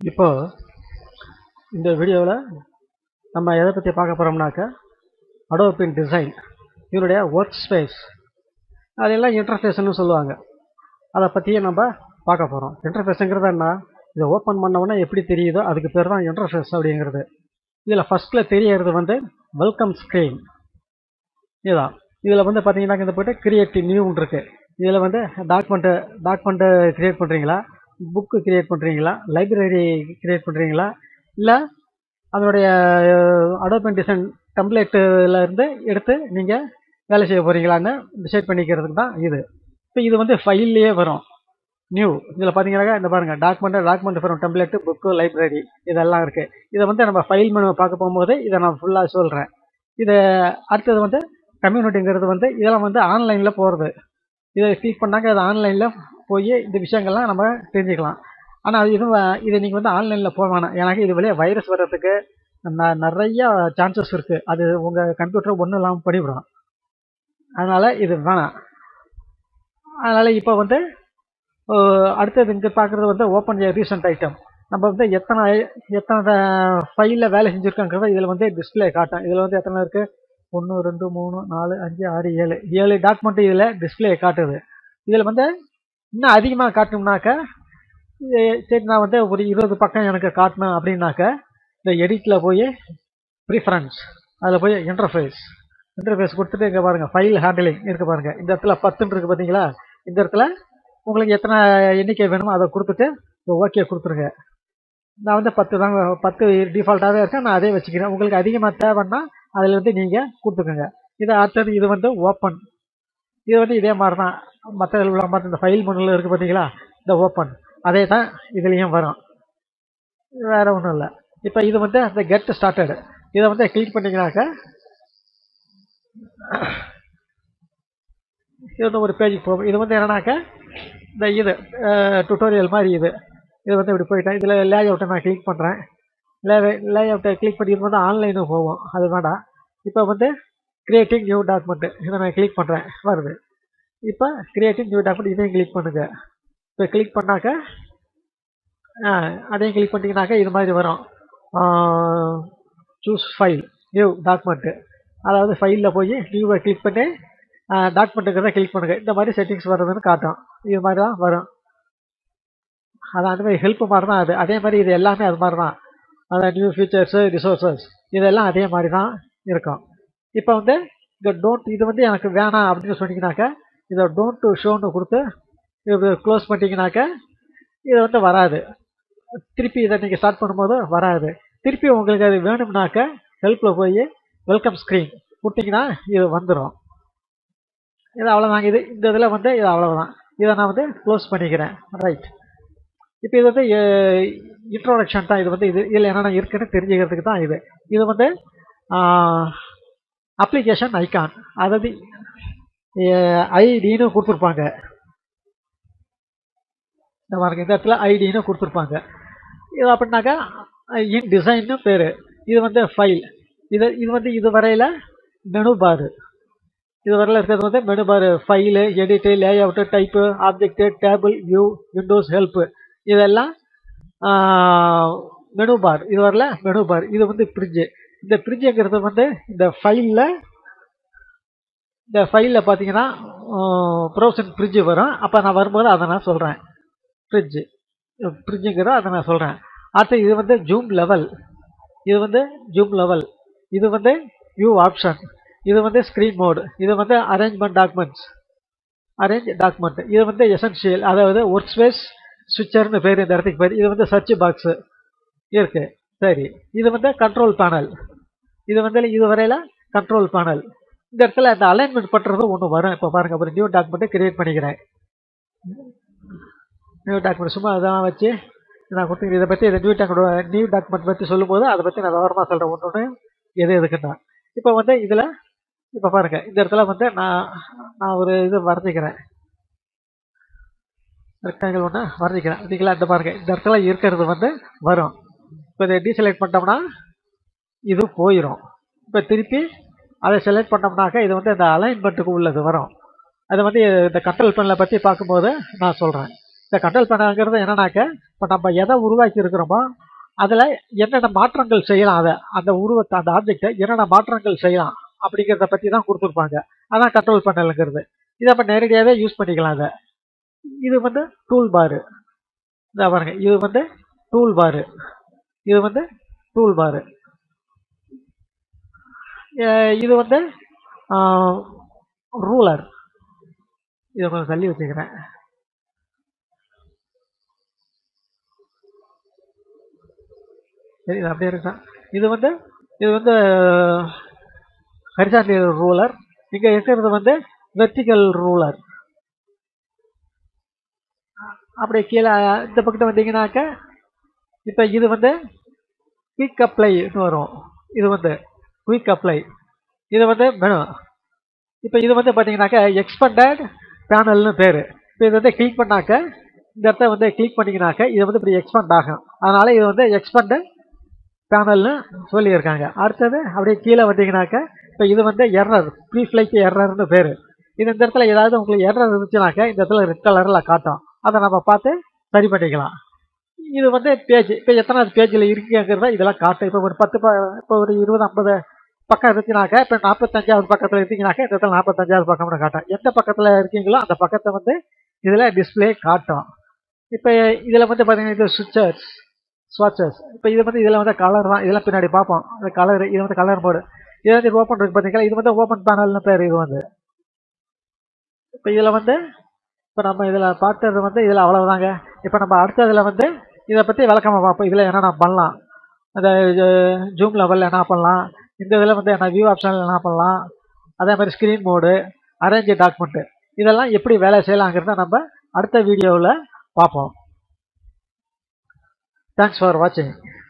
இப்போ இந்த வீடியோவில் நம்ம எதை பற்றி பார்க்க போகிறோம்னாக்கா அடோபின் டிசைன் இதனுடைய ஒர்க் ஸ்பேஸ் அதெல்லாம் இன்டர்ஃபேஸ்னு சொல்லுவாங்க அதை பற்றியே நம்ம பார்க்க போகிறோம் இன்டர்ஃபேஸுங்கிறது என்ன இதை ஓப்பன் பண்ணோன்னா எப்படி தெரியுதோ அதுக்கு பேர் தான் இன்டர்ஃபேஸ் அப்படிங்கிறது இதில் ஃபஸ்ட்டில் தெரியறது வந்து வெல்கம் ஸ்க்ரீன் இதுதான் இதில் வந்து பார்த்தீங்கன்னா இந்த போய்ட்டு கிரியேட் நியூன்னு இருக்கு இதில் வந்து டாக்குமெண்ட்டு டாக்குமெண்ட்டு கிரியேட் பண்ணுறீங்களா புக்கு கிரியேட் பண்ணுறீங்களா லைப்ரரி கிரியேட் பண்ணுறீங்களா இல்லை அதனுடைய அடோபன் டிசைன் டெம்ப்ளேட்டில் இருந்து எடுத்து நீங்கள் வேலை செய்ய போகிறீங்களான்னு டிசைட் பண்ணிக்கிறதுக்கு தான் இது இப்போ இது வந்து ஃபைல்லையே வரும் நியூ இதில் பார்த்தீங்கன்னாக்கா இந்த பாருங்கள் document document from template book library இதெல்லாம் இருக்குது இதை வந்து நம்ம ஃபைல் மெனு பார்க்க போகும்போது இதை நான் ஃபுல்லாக சொல்கிறேன் இது அடுத்தது வந்து கம்யூனிட்டிங்கிறது வந்து இதெல்லாம் வந்து ஆன்லைனில் போகிறது இதை கிளிக் பண்ணாக்க அது ஆன்லைனில் போய் இந்த விஷயங்கள்லாம் நம்ம தெரிஞ்சுக்கலாம் ஆனால் இது இதை நீங்கள் வந்து ஆன்லைனில் போக வேணாம் எனக்கு இது வழியாக வைரஸ் வர்றதுக்கு ந- நிறைய சான்சஸ் இருக்குது அது உங்கள் கம்ப்யூட்டர் ஒன்றும் இல்லாமல் பண்ணிவிடும் அதனால் இது வேணாம் அதனால் இப்போ வந்து அஹ், அடுத்தது இங்கே பார்க்குறது வந்து ஓப்பன் ரீசன்ட் ஐட்டம் நம்ம வந்து எத்தனை எத்தனை ஃபைலில் வேலை செஞ்சுருக்கோங்கிறத இதில் வந்து டிஸ்ப்ளே காட்டும் இதில் வந்து எத்தனை இருக்குது ஒன்று ரெண்டு மூணு நாலு அஞ்சு ஆறு ஏழு ஏழு டாக்குமெண்ட் இதில் டிஸ்ப்ளே காட்டுது இதில் வந்து இன்னும் அதிகமாக காட்டணும்னாக்க இது சரி நான் வந்து ஒரு இருபது பக்கம் எனக்கு காட்டணும் அப்படின்னாக்க இந்த எடிட்டில் போய் ப்ரிஃபரன்ஸ் அதில் போய் இன்டர்ஃபேஸ் இன்டர்ஃபேஸ் கொடுத்துட்டு இங்கே பாருங்கள் ஃபைல் ஹேண்டிலிங் இருக்கு பாருங்கள் இந்த இடத்துல பத்துன்னு இருக்குது பார்த்தீங்களா இந்த இடத்துல உங்களுக்கு எத்தனை எண்ணிக்கை வேணுமோ அதை கொடுத்துட்டு ஓகே கொடுத்துருங்க நான் வந்து பத்து தான் பத்து டிஃபால்ட்டாகவே இருக்கேன் நான் அதே வச்சுக்கிறேன் உங்களுக்கு அதிகமாக தேவைன்னா அதில் வந்து நீங்கள் கொடுத்துக்கோங்க இது அடுத்தது இது வந்து ஓப்பன் இது வந்து இதே மாதிரி தான் மற்ற உள்ள மாதிரி இந்த ஃபைல் மண்ணில் இருக்குது பார்த்தீங்களா இந்த ஓப்பன் அதே தான் இதுலேயும் வரும் வேற ஒன்றும் இல்லை இப்போ இது வந்து அந்த கெட் ஸ்டார்டட் இதை வந்து கிளிக் பண்ணிங்கனாக்க இது வந்து ஒரு பேஜுக்கு போகும் இது வந்து என்னன்னாக்க இந்த இது டுட்டோரியல் மாதிரி இது இது வந்து இப்படி போயிட்டேன் இதில் லே அவுட்டை நான் கிளிக் பண்ணுறேன் லே லே அவுட்டை கிளிக் பண்ணி இது வந்து ஆன்லைனும் போகும் அது வேண்டாம் இப்போ வந்து கிரியேட்டிங் நியூ டாக்குமெண்ட்டு இதை நான் கிளிக் பண்ணுறேன் வருது இப்போ கிரியேட்டிங் நியூ டாக்குமெண்ட் இதையும் கிளிக் பண்ணுங்கள் இப்போ கிளிக் பண்ணாக்க ஆ, அதையும் கிளிக் பண்ணிங்கனாக்கா இது மாதிரி வரும் சூஸ் ஃபைல் நியூ டாக்குமெண்ட்டு அதாவது ஃபைலில் போய் நியூவை கிளிக் பண்ணி டாக்குமெண்ட்டுங்கிறத கிளிக் பண்ணுங்கள் இந்த மாதிரி செட்டிங்ஸ் வர்றதுன்னு காட்டும் இது மாதிரி தான் வரும் அது அந்த மாதிரி ஹெல்ப் மாதிரி தான் அது அதே மாதிரி இது எல்லாமே அது மாதிரி தான் அதான் நியூ ஃபீச்சர்ஸு ரிசோர்ஸஸ் இதெல்லாம் அதே மாதிரி தான் இருக்கும் இப்போ வந்து இந்த டோன்ட் இது வந்து எனக்கு வேணாம் அப்படின்னு சொன்னீங்கன்னாக்கா இதை டோன்ட் டு ஷோன்னு கொடுத்து இது க்ளோஸ் பண்ணிட்டீங்கனாக்க இது வந்து வராது திருப்பி இதை நீங்கள் ஸ்டார்ட் பண்ணும்போது வராது திருப்பி உங்களுக்கு அது வேணும்னாக்க ஹெல்ப்பில் போய் வெல்கம் ஸ்க்ரீன் கொடுத்தீங்கன்னா இது வந்துடும் இது அவ்வளோதாங்க இது இந்த இதில் வந்து இது அவ்வளோதான் இதை நான் வந்து க்ளோஸ் பண்ணிக்கிறேன் ரைட் இப்போ இது வந்து இன்ட்ரோடக்ஷன் தான் இது வந்து இது இதில் என்னென்ன இருக்குன்னு தெரிஞ்சுக்கிறதுக்கு தான் இது இது வந்து அப்ளிகேஷன் ஐகான் அதாவது ஐடின்னு கொடுத்துருப்பாங்க இந்த பாருங்க இந்த இடத்துல ஐடின்னு கொடுத்துருப்பாங்க இது அப்படின்னாக்கா இன் டிசைன்னு பேர் இது வந்து ஃபைல் இது இது வந்து இது வரையில் மெனு பாரு இது வரையில் இருக்கிறது வந்து menu bar file edit layout type object table view windows help இதெல்லாம் மெனு பார் இது வரல மெனு பார் இது வந்து ஃப்ரிட்ஜு இந்த ஃப்ரிட்ஜுங்கிறது வந்து இந்த ஃபைலில் இந்த ஃபைலில் பார்த்தீங்கன்னா ப்ரௌசன் ஃப்ரிட்ஜு வரும் அப்போ நான் வரும்போது அதை நான் சொல்கிறேன் ஃப்ரிட்ஜு ஃப்ரிட்ஜுங்கிறத அதை நான் சொல்கிறேன் அடுத்து இது வந்து ஜூம் லெவல் இது வந்து ஜூம் லெவல் இது வந்து வியூ ஆப்ஷன் இது வந்து ஸ்க்ரீன் மோடு இது வந்து அரேஞ்ச்மெண்ட் டாக்குமெண்ட்ஸ் அரேஞ்ச் டாக்குமெண்ட் இது வந்து எசென்ஷியல் அதாவது ஒர்க் ஸ்பேஸ் சுவிட்சர்னு பேர் இந்த இடத்துக்கு பேர் இது வந்து சர்ச் பாக்ஸு இருக்கு சரி இது வந்து கண்ட்ரோல் பேனல் இது வந்து இது வரையில் கண்ட்ரோல் பேனல் இந்த இடத்துல இந்த அலைன்மெண்ட் பண்ணுறது ஒன்று வரும் இப்போ பாருங்க ஒரு நியூ டாக்குமெண்ட்டை கிரியேட் பண்ணிக்கிறேன் நியூ டாக்குமெண்ட் சும்மா அதெல்லாம் வச்சு நான் கொடுத்துக்கிறேன் இதை பற்றி இந்த நியூ டாக்குமெண்ட் நியூ டாக்குமெண்ட் பற்றி சொல்லும்போது அதை பற்றி நான் விவரமாக சொல்கிறேன் ஒன்று ஒன்று எது எதுக்குன்னா இப்போ வந்து இதில் இப்போ பாருங்க இந்த இடத்துல வந்து நான் நான் ஒரு இது வரைஞ்சிக்கிறேன் ரெக்டாங்கிள் ஒன்று வரைஞ்சிக்கிறேன் பார்த்தீங்களா இந்த பாருங்க இந்த இடத்துல இருக்கிறது வந்து வரும் இப்போ இதை டீசெலக்ட் பண்ணிட்டோம்னா இது போயிடும் இப்போ திருப்பி அதை செலக்ட் பண்ணோம்னாக்கா இது வந்து இந்த அலைன்மெண்ட்டுக்கு உள்ளது வரும் அது வந்து இந்த கண்ட்ரோல் பண்ணல பற்றி பார்க்கும்போது நான் சொல்கிறேன் இந்த கண்ட்ரோல் பேனல்ங்கிறது என்னன்னாக்க இப்போ நம்ம எதை உருவாக்கி இருக்கிறோமோ அதில் என்னென்ன மாற்றங்கள் செய்யலாம் அதை அந்த உருவத்தை அந்த ஆப்ஜெக்டை என்னென்ன மாற்றங்கள் செய்யலாம் அப்படிங்கிறத பற்றி தான் கொடுத்துருப்பாங்க அதான் கண்ட்ரோல் பேனலுங்கிறது இதை நம்ம நேரடியாகவே யூஸ் பண்ணிக்கலாம் அதை இது வந்து டூல் பாரு இந்த பாருங்க இது வந்து டூல் பாரு இது வந்து டூல் பாரு இது வந்து ரூலர் இதை கொஞ்சம் தள்ளி வச்சுக்கிறேன் சரி இது அப்படியே இருக்கா இது வந்து இது வந்து ஹரிசாண்டல் ரூலர் இங்கே இருக்கிறது வந்து வெர்டிக்கல் ரூலர் அப்படியே கீழே இந்த பக்கத்தை வந்தீங்கன்னாக்க இப்போ இது வந்து குயிக் அப்ளைன்னு வரும் இது வந்து குயிக் அப்ளை இது வந்து மெனு இப்போ இது வந்து பார்த்தீங்கன்னாக்க எக்ஸ்பண்டட் பேனல்னு பேர் இப்போ இது வந்து கிளிக் பண்ணாக்க இந்த இடத்த வந்து கிளிக் பண்ணிங்கனாக்க இது வந்து இப்படி எக்ஸ்பண்ட் ஆகும் அதனால் இது வந்து எக்ஸ்பண்டு பேனல்னு சொல்லியிருக்காங்க அடுத்தது அப்படியே கீழே வந்தீங்கன்னாக்க இப்போ இது வந்து எரர் ப்ரீ ஃப்ளைக்கு எரர்னு பேர் இது இந்த இடத்துல ஏதாவது உங்களுக்கு எரர் இருந்துச்சுனாக்க இந்த இடத்துல ரெட் கலரில் காட்டும் அதை நம்ம பார்த்து சரி பண்ணிக்கலாம் இது வந்து பேஜ் இப்போ எத்தனாவது பேஜில் இருக்குங்கிறத இதெல்லாம் காட்டும் இப்போ ஒரு பத்து இப்போ ஒரு இருபது ஐம்பது பக்கம் இருந்துச்சுனாக்கா இப்போ நாற்பத்தஞ்சாவது பக்கத்தில் இருந்தீங்கனாக்கா இந்த இடத்துல நாற்பத்தஞ்சாவது பக்கம்னு காட்டும் எந்த பக்கத்தில் இருக்கீங்களோ அந்த பக்கத்தை வந்து இதில் டிஸ்பிளே காட்டும் இப்போ இதில் வந்து பார்த்தீங்கன்னா இது சுவிச்சர்ஸ் ஸ்வாட்சஸ் இப்போ இது வந்து இதில் வந்து கலர் தான் இதெல்லாம் பின்னாடி பார்ப்போம் இந்த கலர் இது வந்து கலர் போர்டு இது வந்து ஓப்பன் இருக்கு பார்த்தீங்களா இது வந்து ஓப்பன் பேனல்னு பேர் இது வந்து இப்போ இதில் வந்து இப்போ நம்ம இதில் பார்த்தது வந்து இதில் அவ்வளவுதாங்க இப்போ நம்ம அடுத்ததில் வந்து இதை பற்றி விளக்கமாக பார்ப்போம் இதில் என்னென்ன பண்ணலாம் அந்த ஜூம் லெவலில் என்ன பண்ணலாம் இந்த இதில் வந்து என்ன வியூ ஆப்ஷனில் என்ன பண்ணலாம் அதே மாதிரி ஸ்க்ரீன் மோடு அரேஞ்ச் டாக்குமெண்ட்டு இதெல்லாம் எப்படி வேலை செய்யலாங்கிறத நம்ம அடுத்த வீடியோவில் பார்ப்போம் தேங்க்ஸ் ஃபார் வாட்சிங்